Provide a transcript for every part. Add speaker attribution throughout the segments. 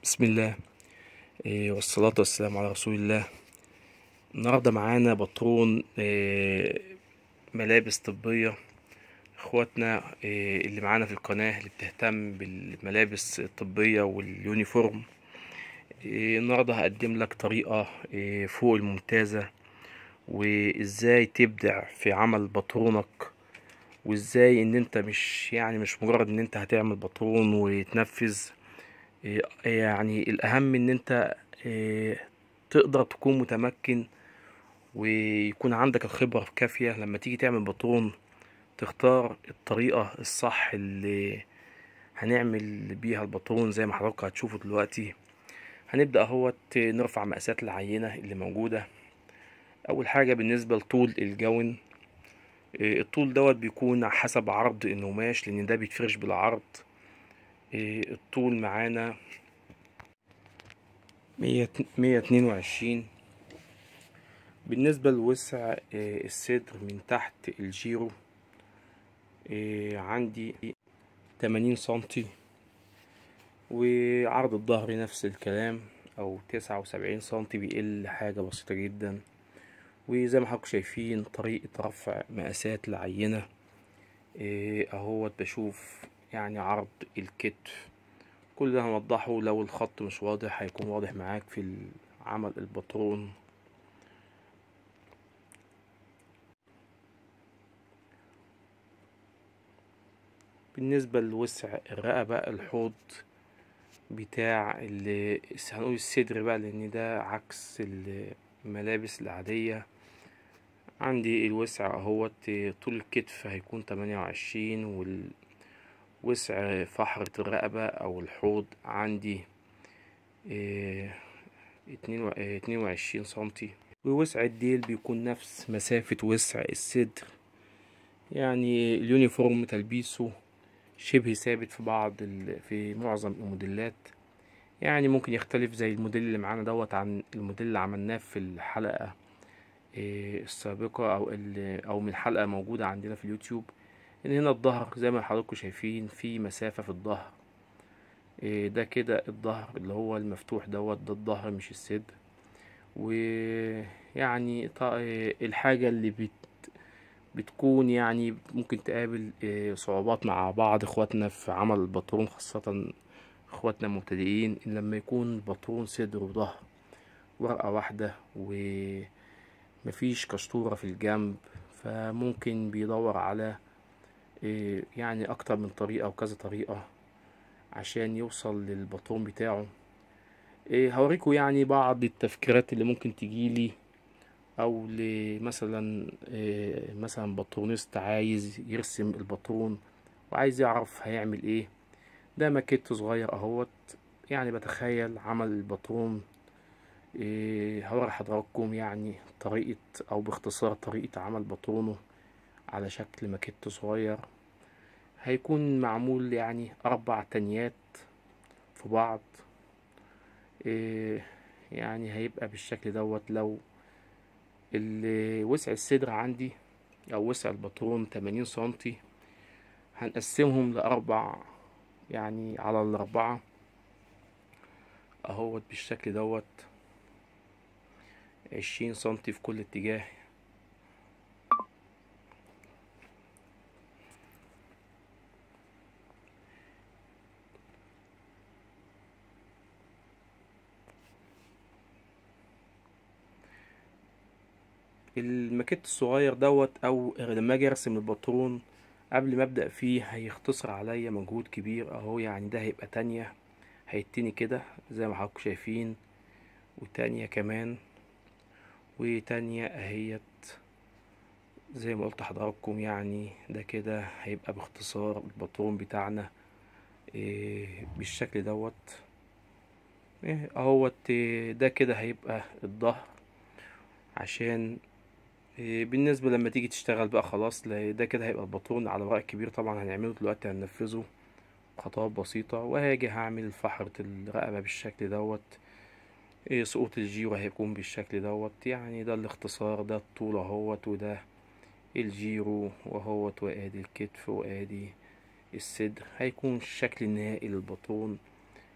Speaker 1: بسم الله إيه، والصلاة والسلام على رسول الله النهاردة معانا بطرون إيه، ملابس طبية اخواتنا إيه، اللي معانا في القناة اللي بتهتم بالملابس الطبية واليونيفورم إيه، النهاردة هقدم لك طريقة إيه، فوق الممتازة وازاي تبدع في عمل بطرونك وازاي ان انت مش يعني مش مجرد ان انت هتعمل بطرون وتنفذ إيه، يعني الأهم إن أنت إيه، تقدر تكون متمكن ويكون عندك الخبرة الكافية لما تيجي تعمل بطرون تختار الطريقة الصح اللي هنعمل بيها البطرون زي ما حضرتك هتشوفوا دلوقتي هنبدأ اهوت نرفع مقاسات العينة اللي موجودة أول حاجة بالنسبة لطول الجون إيه، الطول دوت بيكون حسب عرض القماش لأن ده بيتفرش بالعرض إيه، الطول معانا مية مية اتنين وعشرين بالنسبة لوسع إيه، الصدر من تحت الجيرو إيه، عندي تمانين سنتي وعرض الظهر نفس الكلام أو تسعة وسبعين سنتي بيقل حاجة بسيطة جدا وزي ما حضراتكم شايفين طريقة رفع مقاسات العينة إيه، اهوت بشوف يعني عرض الكتف كل ده هنوضحه لو الخط مش واضح هيكون واضح معاك في عمل البطرون بالنسبة لوسع الرقبة الحوض بتاع اللي هنقول الصدر بقى لان ده عكس الملابس العادية عندي الوسع اهوت طول الكتف هيكون تمانية وعشرين والوسع فحرة الرقبة او الحوض عندي إيه، اتنين و- إيه، اتنين وعشرين سنتي ووسع الديل بيكون نفس مسافة وسع الصدر يعني اليونيفورم تلبيسه شبه ثابت في بعض ال... في معظم الموديلات يعني ممكن يختلف زي الموديل اللي معانا دوت عن الموديل اللي عملناه في الحلقة إيه، السابقة أو ال- أو من حلقة موجودة عندنا في اليوتيوب إن هنا الظهر زي ما حضراتكم شايفين في مسافة في الظهر إيه، ده كده الظهر اللي هو المفتوح دوت ده الظهر مش الصدر ويعني ط- إيه، الحاجة اللي بت بتكون يعني ممكن تقابل إيه، صعوبات مع بعض اخواتنا في عمل البطرون خاصة اخواتنا المبتدئين إن لما يكون بطرون صدر وظهر ورقة واحدة ومفيش كشطورة في الجنب فممكن بيدور على إيه، يعني أكتر من طريقة وكذا طريقة عشان يوصل للبطرون بتاعه إيه، هوريكم يعني بعض التفكيرات اللي ممكن تجيلي او لمثلا إيه، مثلا بطرونيست عايز يرسم البطرون وعايز يعرف هيعمل ايه ده ماكيت صغير اهوت يعني بتخيل عمل البطرون إيه، هوري حضراتكم يعني طريقة او باختصار طريقة عمل بطرونه على شكل ماكيت صغير هيكون معمول يعني اربع تنيات في بعض إيه، يعني هيبقى بالشكل دوت لو اللي وسع الصدر عندي او وسع البطرون 80 سنتي هنقسمهم لاربع يعني على الاربعة اهوت بالشكل دوت عشرين سنتي في كل اتجاه الماكيت الصغير دوت او لما اجي ارسم البطرون قبل ما ابدا فيه هيختصر عليا مجهود كبير اهو يعني ده هيبقى تانية هيتني كده زي ما حضراتكم شايفين وتانية كمان وتانية اهيت زي ما قلت لحضراتكم يعني ده كده هيبقى باختصار البطرون بتاعنا إيه بالشكل دوت إيه اهوت إيه ده كده هيبقى الظهر عشان إيه، بالنسبة لما تيجي تشتغل بقى خلاص لا- ده كده هيبقى البطرون على ورق كبير طبعا هنعمله دلوقتي هننفذه خطوات بسيطة وهاجي هعمل فحرة الرقبة بالشكل دوت إيه، سقوط الجيرو هيكون بالشكل دوت يعني ده الاختصار ده الطول اهوت وده الجيرو وهوت وادي الكتف وادي الصدر هيكون الشكل النهائي للبطرون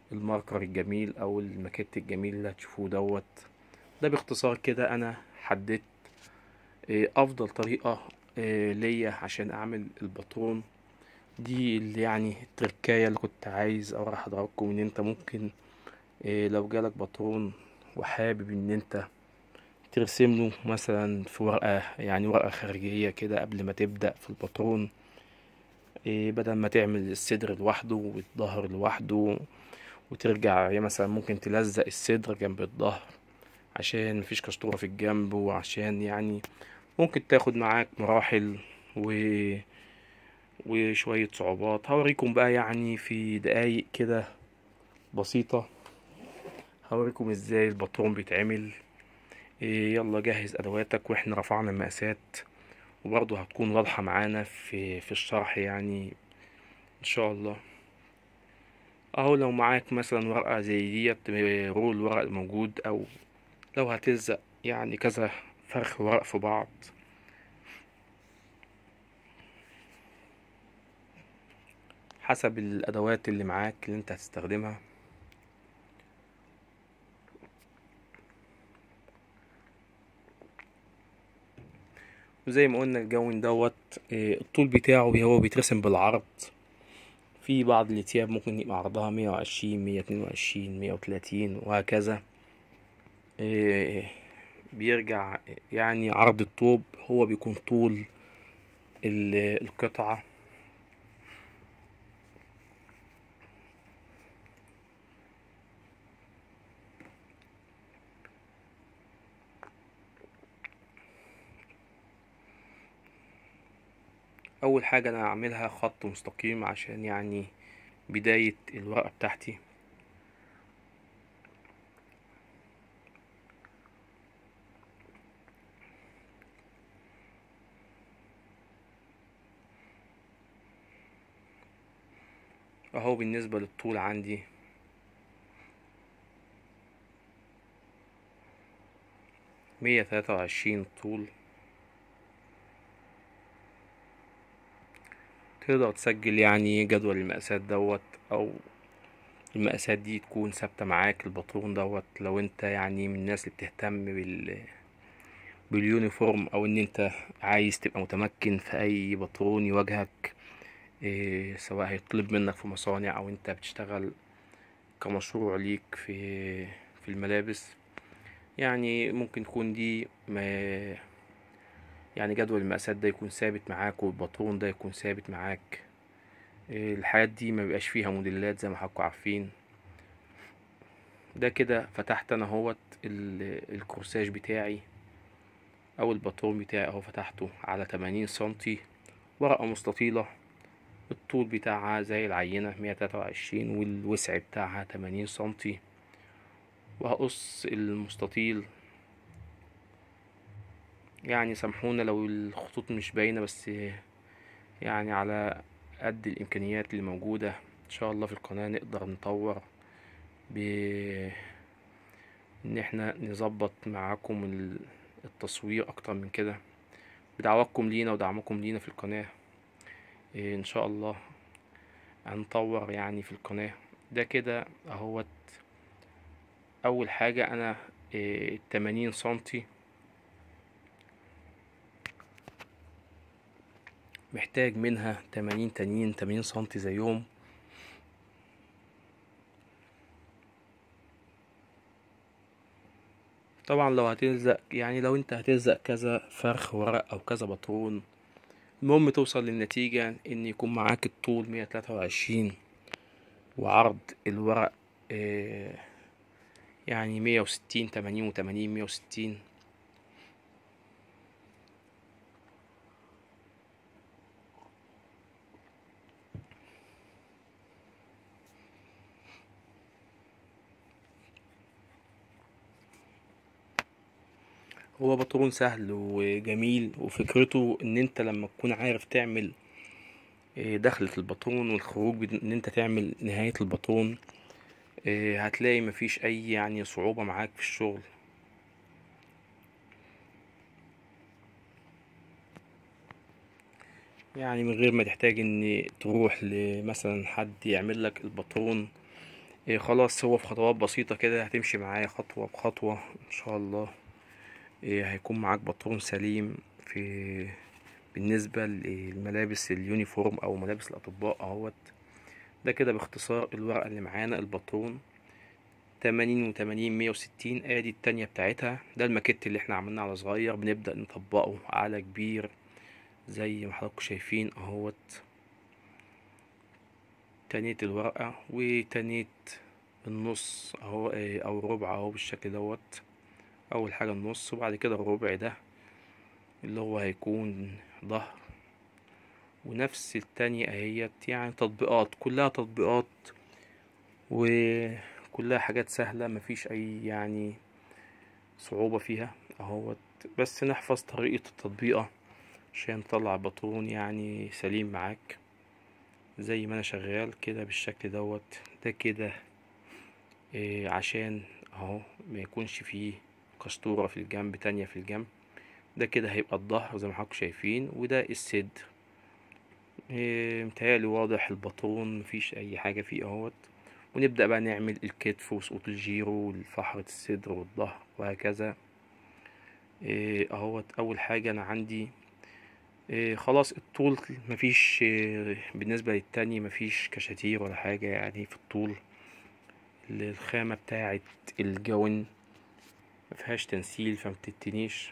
Speaker 1: الماركر الجميل او الماكيت الجميل اللي هتشوفوه دوت ده باختصار كده انا حددت إيه، افضل طريقة إيه، ليا عشان اعمل الباترون دي اللي يعني التركاية اللي كنت عايز اوري حضراتكم ان انت ممكن إيه، لو جالك باترون وحابب ان انت ترسم له مثلا في ورقة يعني ورقة خارجية كده قبل ما تبدأ في الباترون إيه، بدل ما تعمل الصدر لوحده والظهر لوحده وترجع يعني مثلا ممكن تلزق الصدر جنب الظهر عشان مفيش كسطورة في الجنب وعشان يعني ممكن تاخد معاك مراحل و وشوية صعوبات هوريكم بقى يعني في دقايق كده بسيطة هوريكم ازاي الباترون بيتعمل إيه يلا جهز ادواتك واحنا رفعنا المقاسات وبرضه هتكون واضحة معانا في في الشرح يعني ان شاء الله اهو لو معاك مثلا ورقة زي ديت رول ورق موجود او لو هتلزق يعني كذا فرخ ورق في بعض حسب الادوات اللي معاك اللي انت هتستخدمها وزي ما قلنا الجون دوت إيه، الطول بتاعه هو بيترسم بالعرض في بعض الثياب ممكن يبقى عرضها مية وعشرين مية اتنين وعشرين مية وتلاتين وهكذا إيه، بيرجع يعني عرض الطوب هو بيكون طول ال- القطعة اول حاجة انا هعملها خط مستقيم عشان يعني بداية الورقة بتاعتي اهو بالنسبة للطول عندي مية تلاتة وعشرين طول تقدر تسجل يعني جدول المقاسات دوت او المقاسات دي تكون ثابتة معاك الباترون دوت لو انت يعني من الناس اللي بتهتم بال باليونيفورم او ان انت عايز تبقى متمكن في اي باترون يواجهك إيه سواء هيطلب منك في مصانع او انت بتشتغل كمشروع ليك في في الملابس يعني ممكن تكون دي ما يعني جدول المقاسات ده يكون ثابت معاك والباترون ده يكون ثابت معاك إيه الحاجات دي ما بيبقاش فيها موديلات زي ما حضراتكم عارفين ده كده فتحت انا اهوت ال- الكورساج بتاعي او الباترون بتاعي اهو فتحته على 80 سنتي ورقة مستطيلة الطول بتاعها زي العينة 123 والوسع بتاعها 80 سنتي وهقص المستطيل يعني سامحونا لو الخطوط مش باينة بس يعني على قد الإمكانيات اللي موجودة إن شاء الله في القناة نقدر نطور ب إن احنا نظبط معاكم ال- التصوير أكتر من كده بدعواتكم لينا ودعمكم لينا في القناة إيه إن شاء الله هنطور يعني في القناة ده كده اهوت أول حاجة أنا إيه تمانين سنتي محتاج منها تمانين تانيين تمانين سنتي زيهم طبعا لو هتلزق يعني لو انت هتلزق كذا فرخ ورق او كذا باترون المهم توصل للنتيجة ان يكون معاك الطول مية تلاتة وعشرين وعرض الورق آه، يعني مية وستين تمانين وتمانين مية وستين هو باترون سهل وجميل وفكرته ان انت لما تكون عارف تعمل آه، دخلة الباترون والخروج بد- ان انت تعمل نهاية الباترون آه، هتلاقي مفيش اي يعني صعوبة معاك في الشغل يعني من غير ما تحتاج ان تروح لمثلا حد يعمل لك الباترون إيه خلاص هو في خطوات بسيطة كده هتمشي معايا خطوة بخطوة ان شاء الله إيه هيكون معاك بطرون سليم في بالنسبة للملابس اليونيفورم او ملابس الاطباء اهوت ده كده باختصار الورقة اللي معانا البطرون تمانين وتمانين مية وستين ادي التانية بتاعتها ده الماكيت اللي احنا عملناه على صغير بنبدأ نطبقه على كبير زي ما حضراتكم شايفين اهوت تانية الورقة وتانية النص اهو اه، او الربع اهو بالشكل دوت اول حاجة النص وبعد كده الربع ده اللي هو هيكون ظهر ونفس التانية اهيت يعني تطبيقات كلها تطبيقات وكلها حاجات سهلة مفيش اي يعني صعوبة فيها اهوت بس نحفظ طريقة التطبيقة عشان نطلع بطرون يعني سليم معاك زي ما انا شغال كده بالشكل دوت ده كده إيه عشان اهو ما يكونش فيه قسطورة في الجنب تانية في الجنب ده كده هيبقى الظهر زي ما حضراتكم شايفين وده الصدر إيه متهيألي واضح البطرون مفيش اي حاجة فيه اهوت ونبدأ بقى نعمل الكتف وسقوط الجيرو والفحرة الصدر والظهر وهكذا إيه اهوت اول حاجة انا عندي إيه خلاص الطول مفيش إيه بالنسبة للتاني مفيش كشاتير ولا حاجة يعني في الطول الخامة بتاعة الجون مفيهاش تنسيل فمتتنيش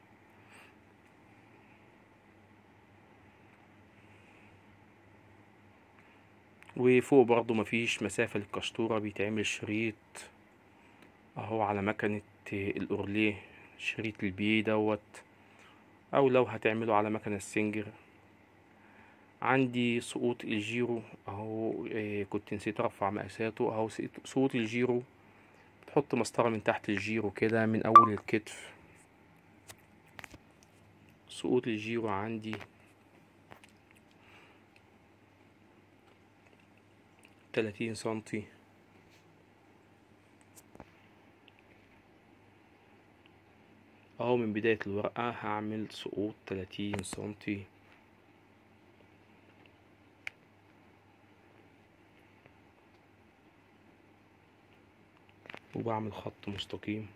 Speaker 1: وفوق برضو مفيش مسافة للقشطورة بيتعمل شريط اهو على مكنة الأورليه شريط البي دوت او لو هتعمله على مكنة السنجر عندي سقوط الجيرو اهو إيه كنت نسيت ارفع مقاساته اهو سقوط الجيرو بتحط مسطرة من تحت الجيرو كده من اول الكتف سقوط الجيرو عندي تلاتين سنتي اهو من بداية الورقة هعمل سقوط تلاتين سنتي وبعمل خط مستقيم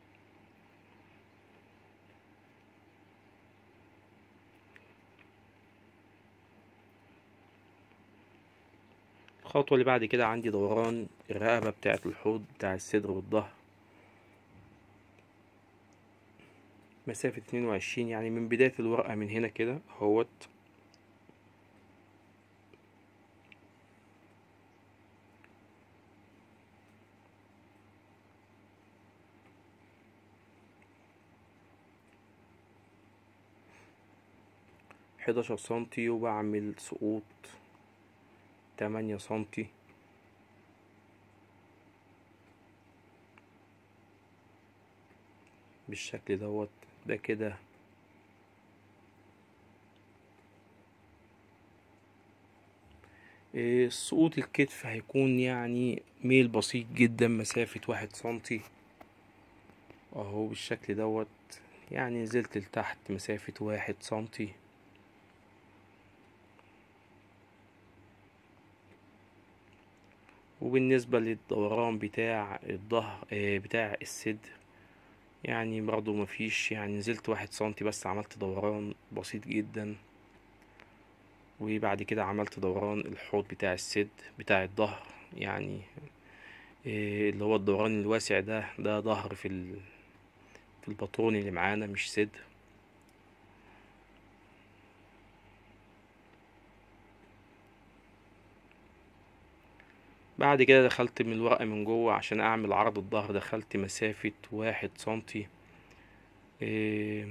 Speaker 1: الخطوة اللي بعد كده عندي دوران الرقبة بتاعة الحوض بتاع الصدر والظهر مسافة اتنين وعشرين يعني من بداية الورقة من هنا كده اهوت حداشر سنتي وبعمل سقوط تمانية سنتي بالشكل دوت ده كده إيه، سقوط الكتف هيكون يعني ميل بسيط جدا مسافة واحد سنتي اهو بالشكل دوت يعني نزلت لتحت مسافة واحد سنتي وبالنسبة للدوران بتاع الظهر آه، بتاع الصدر يعني برضو مفيش يعني نزلت واحد سنتي بس عملت دوران بسيط جدا وبعد كده عملت دوران الحوض بتاع الصدر بتاع الظهر يعني آه، اللي هو الدوران الواسع ده ده ظهر في ال... في البطرون اللي معانا مش صدر بعد كده دخلت من الورقة من جوه عشان اعمل عرض الظهر دخلت مسافة واحد سنتي إيه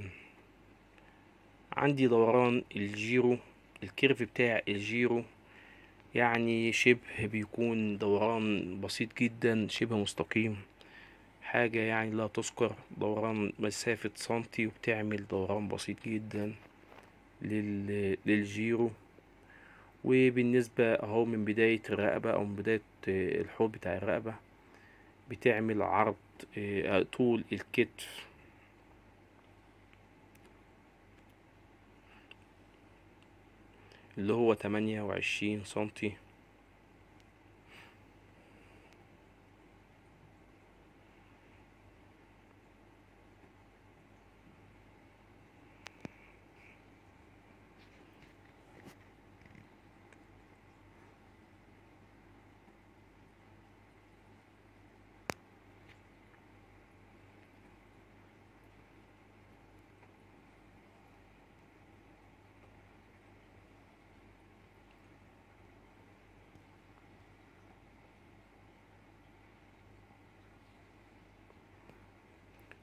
Speaker 1: عندي دوران الجيرو الكيرف بتاع الجيرو يعني شبه بيكون دوران بسيط جدا شبه مستقيم حاجة يعني لا تذكر دوران مسافة سنتي وبتعمل دوران بسيط جدا لل... للجيرو وبالنسبة اهو من بداية الرقبة او من بداية آه، الحوض بتاع الرقبة بتعمل عرض آه، طول الكتف اللي هو تمانية وعشرين سنتي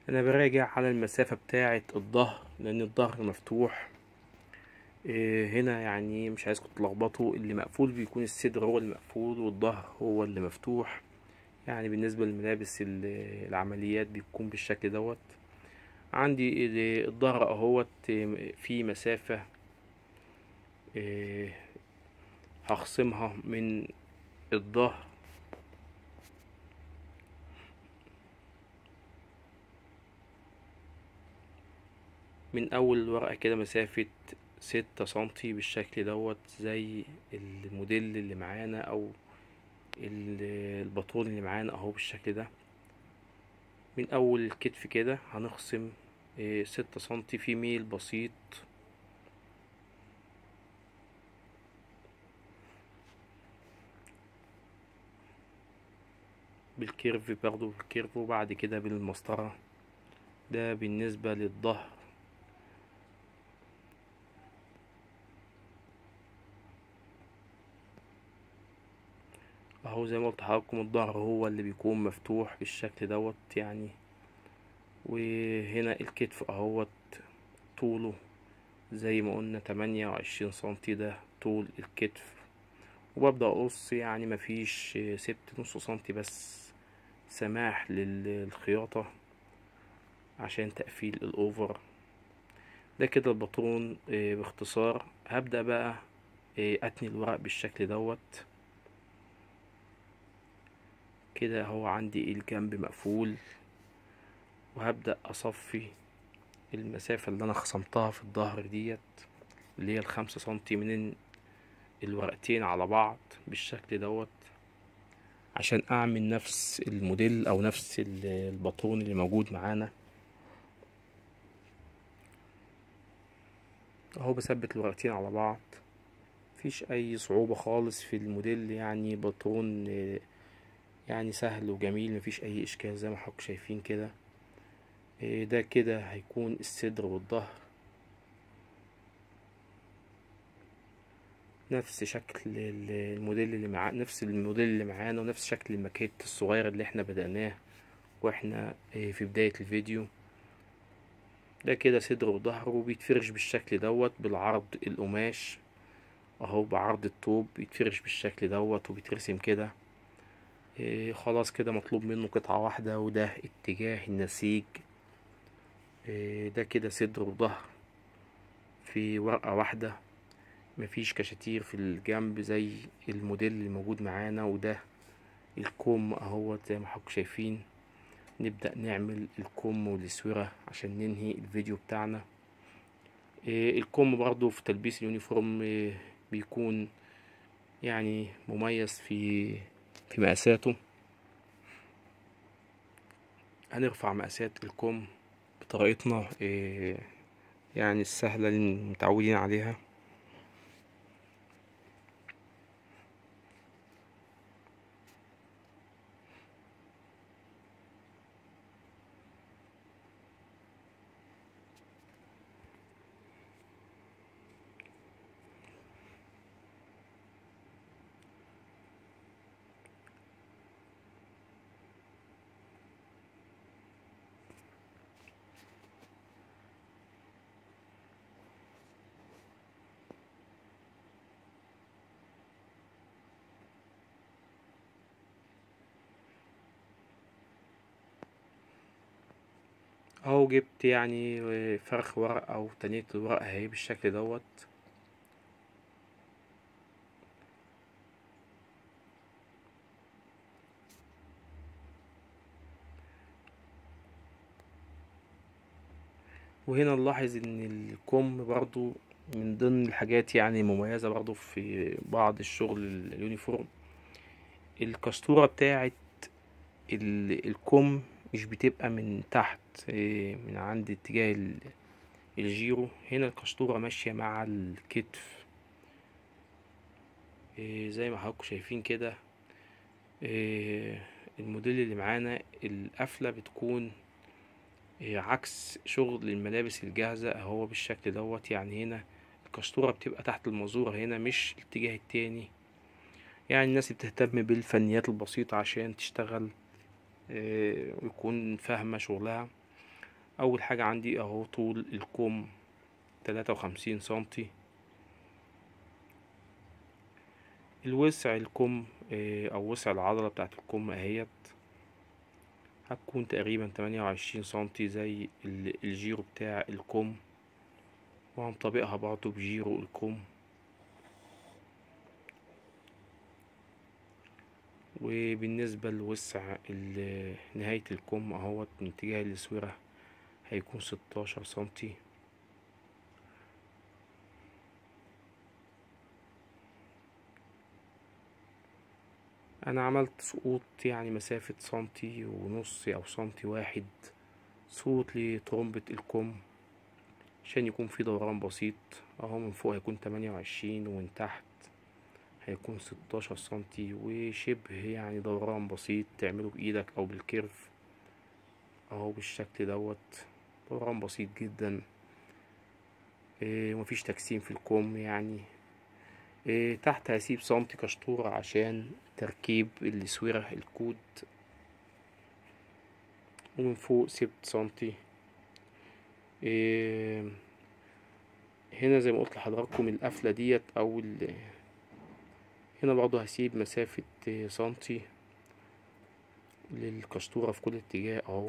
Speaker 1: انا براجع على المسافة بتاعة الظهر لان الظهر مفتوح إيه هنا يعني مش عايزكم تلخبطوا اللي مقفول بيكون الصدر هو اللي مقفول والظهر هو اللي مفتوح يعني بالنسبة للملابس ال- العمليات بيكون بالشكل دوت عندي ال- الظهر اهوت في مسافة إيه هخصمها من الظهر من اول ورقة كده مسافة ستة سنتي بالشكل دوت زي الموديل اللي معانا او ال- الباطون اللي معانا اهو بالشكل ده من اول الكتف كده هنخصم إيه، ستة سنتي في ميل بسيط بالكيرف برضو بالكيرف وبعد كده بالمسطرة ده بالنسبة للظهر اهو زي ما قلت لحضراتكم الظهر هو اللي بيكون مفتوح بالشكل دوت يعني وهنا الكتف اهوت طوله زي ما قلنا تمانية وعشرين سنتي ده طول الكتف وببدأ أقص يعني مفيش سبت نص سنتي بس سماح للخياطة عشان تقفيل الأوفر ده كده الباترون آه، باختصار هبدأ بقى آه، أتني الورق بالشكل دوت كده هو عندي الجنب مقفول وهبدأ أصفي المسافة اللي أنا خصمتها في الظهر ديت اللي هي الخمسة سنتي من الورقتين على بعض بالشكل دوت عشان أعمل نفس الموديل أو نفس ال- الباترون اللي موجود معانا أهو بثبت الورقتين على بعض مفيش أي صعوبة خالص في الموديل يعني باترون آه، يعني سهل وجميل مفيش أي إشكال زي ما حضراتكم شايفين كده آه، ده كده هيكون الصدر والظهر نفس شكل ال- الموديل اللي مع نفس الموديل اللي معانا ونفس شكل الماكيت الصغير اللي احنا بدأناه واحنا آه، في بداية الفيديو ده كده صدر وظهر وبيتفرش بالشكل دوت بالعرض القماش اهو بعرض الطوب بيتفرش بالشكل دوت وبيترسم كده إيه خلاص كده مطلوب منه قطعة واحدة وده اتجاه النسيج إيه ده كده صدر وظهر في ورقة واحدة مفيش كشاتير في الجنب زي الموديل اللي موجود معانا وده الكم اهوت زي ما حضراتكم شايفين نبدأ نعمل الكم والاسورة عشان ننهي الفيديو بتاعنا إيه الكم برضو في تلبيس اليونيفورم إيه بيكون يعني مميز في في مقاساته هنرفع مقاسات الكم بطريقتنا إيه يعني السهلة اللي متعودين عليها اهو جبت يعني إيه، فرخ ورق او تنية الورق اهي بالشكل دوت وهنا نلاحظ ان الكم برضو من ضمن الحاجات يعني مميزة برضو في بعض الشغل ال- اليونيفورم الكستورة بتاعت ال- الكم مش بتبقى من تحت إيه، من عند اتجاه ال- الجيرو هنا الكستورة ماشية مع الكتف إيه، زي ما حضراتكم شايفين كده إيه، الموديل اللي معانا القفلة بتكون إيه، عكس شغل الملابس الجاهزة اهو بالشكل دوت يعني هنا الكستورة بتبقى تحت المازورة هنا مش الاتجاه التاني يعني الناس اللي بتهتم بالفنيات البسيطة عشان تشتغل إيه، ويكون فاهمة شغلها اول حاجة عندي اهو طول الكم تلاتة وخمسين سنتي الوسع الكم آه، او وسع العضلة بتاعت الكم اهيت هتكون تقريبا تمانية وعشرين سنتي زي ال- الجيرو بتاع الكم وهنطبقها برضه بجيرو الكم وبالنسبة لوسع ال- نهاية الكم اهوت من اتجاه الاسورة هيكون ستاشر سنتي انا عملت سقوط يعني مسافة سنتي ونص او سنتي واحد سقوط لترمبة الكم عشان يكون في دوران بسيط اهو من فوق هيكون تمانية وعشرين ومن تحت هيكون ستاشر سنتي وشبه يعني دوران بسيط تعمله بايدك او بالكيرف اهو بالشكل دوت دوران بسيط جدا إيه مفيش تجسيم في الكم يعني إيه تحت هسيب سنتي كشطورة عشان تركيب الاسورة الكود ومن فوق سبت سنتي إيه هنا زي ما قلت لحضراتكم القفلة ديت او ال- هنا برضه هسيب مسافة إيه، سنتي للكشطورة في كل اتجاه اهو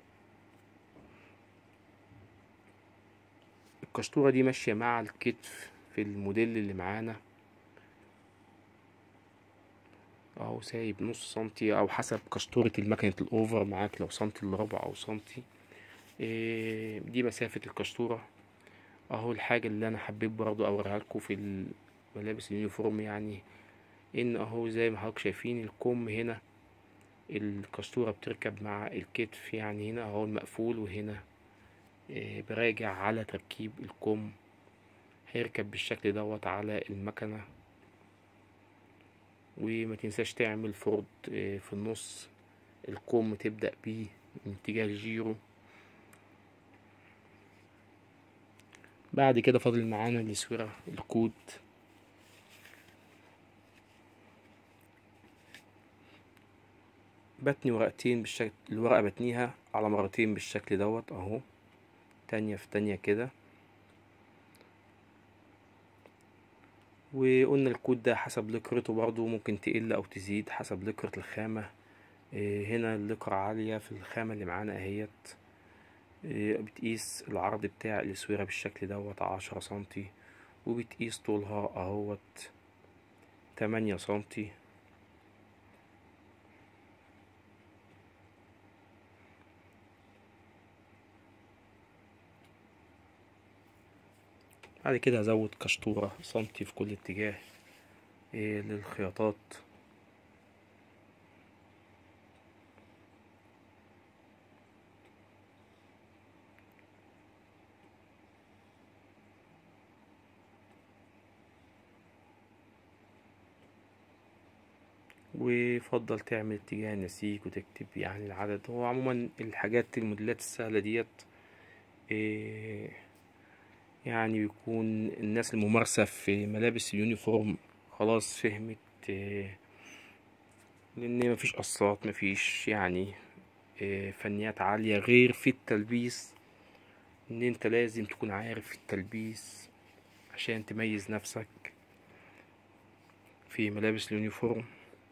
Speaker 1: الكشطورة دي ماشية مع الكتف في الموديل اللي معانا اهو سايب نص سنتي او حسب كشطورة المكنة الاوفر معاك لو سنتي الا ربع او سنتي إيه دي مسافة الكشطورة اهو الحاجة اللي انا حبيت برضو اوريها لكم في الملابس اليونيفورم يعني ان اهو زي ما حضرتك شايفين الكم هنا الكشطورة بتركب مع الكتف يعني هنا اهو المقفول وهنا إيه براجع على تركيب الكم هيركب بالشكل دوت على المكنة وما تنساش تعمل فرد إيه، في النص الكم تبدأ بيه من اتجاه الجيرو بعد كده فاضل معانا الاسورة الكود بتني ورقتين بالشكل الورقة بتنيها على مرتين بالشكل دوت اهو تانية في تانية كده وقلنا الكود ده حسب لكرته برضو ممكن تقل او تزيد حسب لكرة الخامة إيه، هنا اللكرة عالية في الخامة اللي معانا اهيت إيه، بتقيس العرض بتاع الاسورة بالشكل دوت عشرة سنتي وبتقيس طولها اهوت تمانية سنتي بعد كده هزود كشطورة سنتي في كل اتجاه إيه للخياطات ويفضل تعمل اتجاه نسيج وتكتب يعني العدد هو عموما الحاجات الموديلات السهلة ديت إيه يعني بيكون الناس الممارسة في ملابس اليونيفورم خلاص فهمت إيه لأن مفيش قصات مفيش يعني إيه فنيات عالية غير في التلبيس إن أنت لازم تكون عارف التلبيس عشان تميز نفسك في ملابس اليونيفورم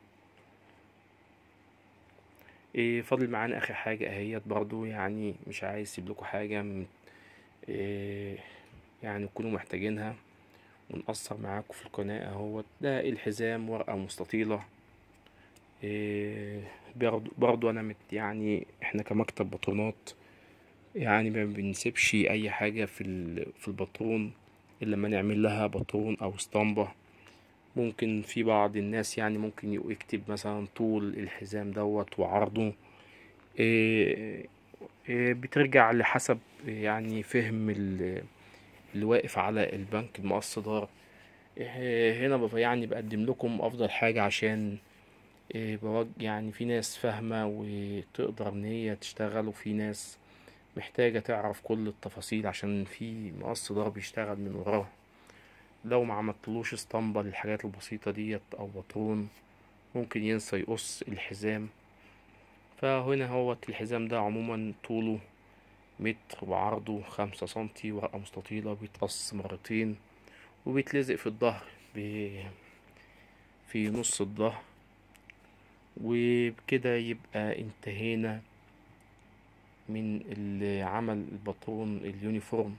Speaker 1: إيه فاضل معانا اخر حاجة اهيت برضو يعني مش عايز اسيب لكم حاجة من إيه يعني تكونوا محتاجينها ونقصر معاكم في القناة اهوت ده الحزام ورقة مستطيلة إيه برضو, برضو انا مت يعني احنا كمكتب بطرونات يعني ما بنسيبش اي حاجة في ال- في البطرون الا لما نعمل لها بطرون او اسطمبة ممكن في بعض الناس يعني ممكن يكتب مثلا طول الحزام دوت وعرضه إيه إيه بترجع لحسب يعني فهم ال- اللي واقف على البنك المقص دار إيه هنا ببقى يعني بقدم لكم افضل حاجة عشان إيه بوج يعني في ناس فاهمة وتقدر ان هي تشتغل وفي ناس محتاجة تعرف كل التفاصيل عشان في مقص دار بيشتغل من وراه لو ما عملتلوش اسطمبة للحاجات البسيطة ديت او بطرون ممكن ينسى يقص الحزام فهنا هو الحزام ده عموما طوله متر وعرضه خمسة سنتي ورقة مستطيلة بيتقص مرتين وبيتلزق في الظهر ب- في نص الظهر وبكده يبقى انتهينا من ال- عمل الباترون اليونيفورم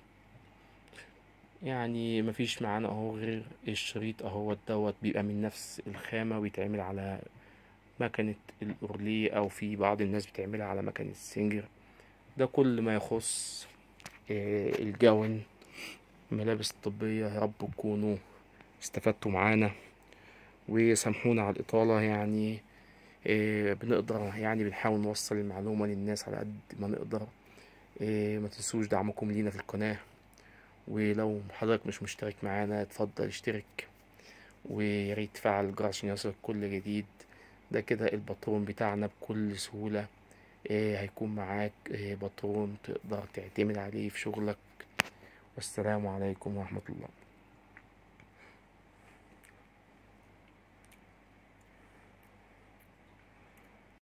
Speaker 1: يعني مفيش معانا اهو غير الشريط اهو دوت بيبقى من نفس الخامة ويتعمل على مكنة الأورليه أو في بعض الناس بتعملها على مكنة السنجر ده كل ما يخص آه، الجون الملابس الطبية يا رب تكونوا استفدتوا معانا وسامحونا على الإطالة يعني آه، بنقدر يعني بنحاول نوصل المعلومة للناس على قد ما نقدر آه، ما تنسوش دعمكم لينا في القناة ولو حضرتك مش مشترك معانا اتفضل اشترك وياريت تفعل الجرس عشان يوصلك كل جديد ده كده الباترون بتاعنا بكل سهولة آه، هيكون معاك آه، باترون تقدر تعتمد عليه في شغلك والسلام عليكم ورحمة الله